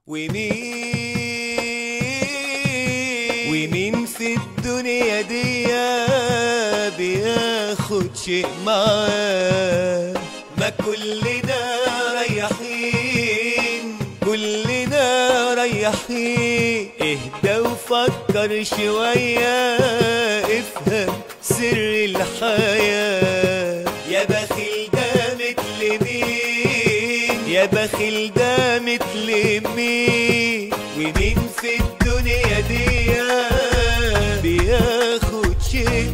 ومين ومين في الدنيا دي بياخد شيء معاه ما كلنا ريحين كلنا ريحين اهدى وفكر شوية افهم سر الحياة يا بخيل ده مثل مين يا بخيل ده مثل مين ومين في الدنيا دي بياخد شيء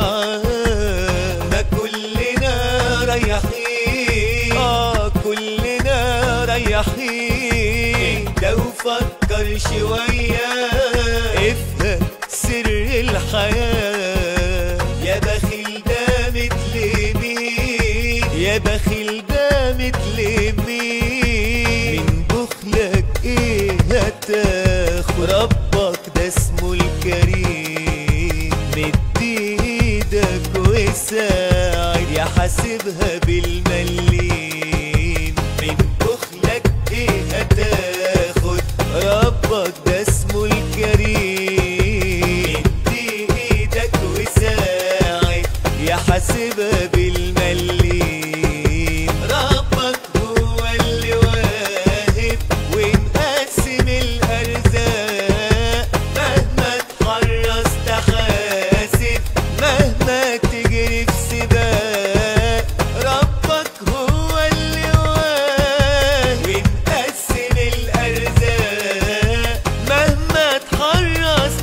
معاه ما كلنا ريحين اه كلنا ريحين لو فكر شوية افهم سر الحياة يا بخيل ده مثل مين يا بخيل ده مثل مين من بخلك ايه هتاخد ربك ده اسمه الكريم مد ايدك وساعد يا حاسبها بالمليم من بخلك ايه هتاخد ربك ده اسمه الكريم مد ايدك وساعد يا حاسبها بالمليم ربك هو اللي واهب ومقسم الارزاق مهما تحرص تحاسب مهما تجري في سباق ربك هو اللي واهب ومقسم الارزاق مهما تحرص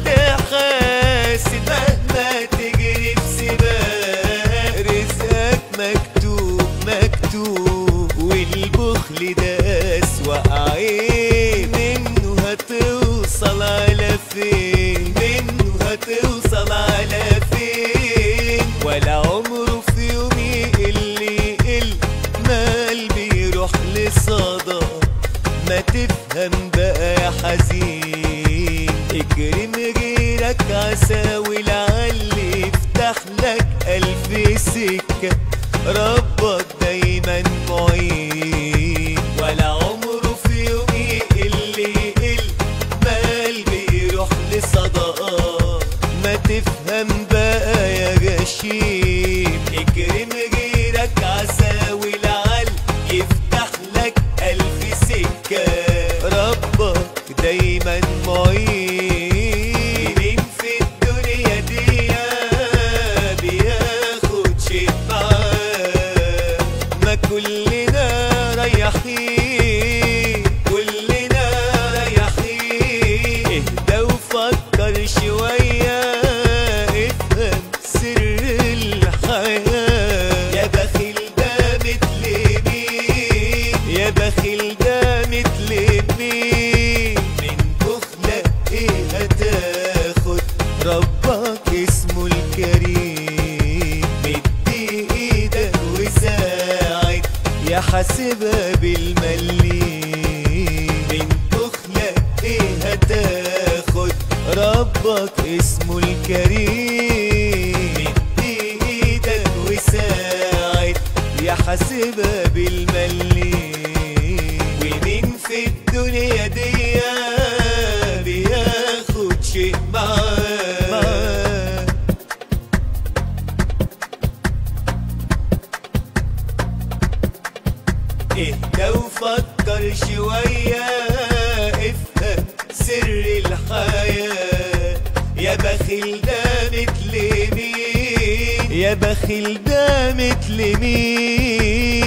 تحاسب مهما تجري في سباق رزقك مكتوب مكتوب والبخل ده اسوأ عيب منه هتوصل على فين منه هتوصل على فين ولا عمره في يوم يقل يقل مال بيروح لصدى ما تفهم بقى يا حزين اكرم غيرك عسى ولعل يفتح لك ألف سكة ربك دايما معين ولا عمره في يوم يقل يقل مال بيروح لصدقات ما تفهم بقى يا غشيم اكرم غيرك عسى ولعل يفتح لك ألف سكة ربك دايما معين مين في الدنيا دي بياخد شيء معاه ما كلنا ريحين كلنا ريحين اهدى وفكر شوية افهم سر الحياة يا بخيل ده مثل مين يا بخيل ده مثل مين من بخلك ايه هتاخد ربك اسمه الكريم مد ايدك وساعد يا حاسبها بالمليم من بخلك ايه هتاخد ربك اسمه الكريم مد ايدك وساعد يا حاسبها بالمليم ومين في الدنيا دي بياخد شيء معاه اهدى وفكر شوية افهم سر الحياة يا بخيل ده مثل مين يا بخيل ده مثل مين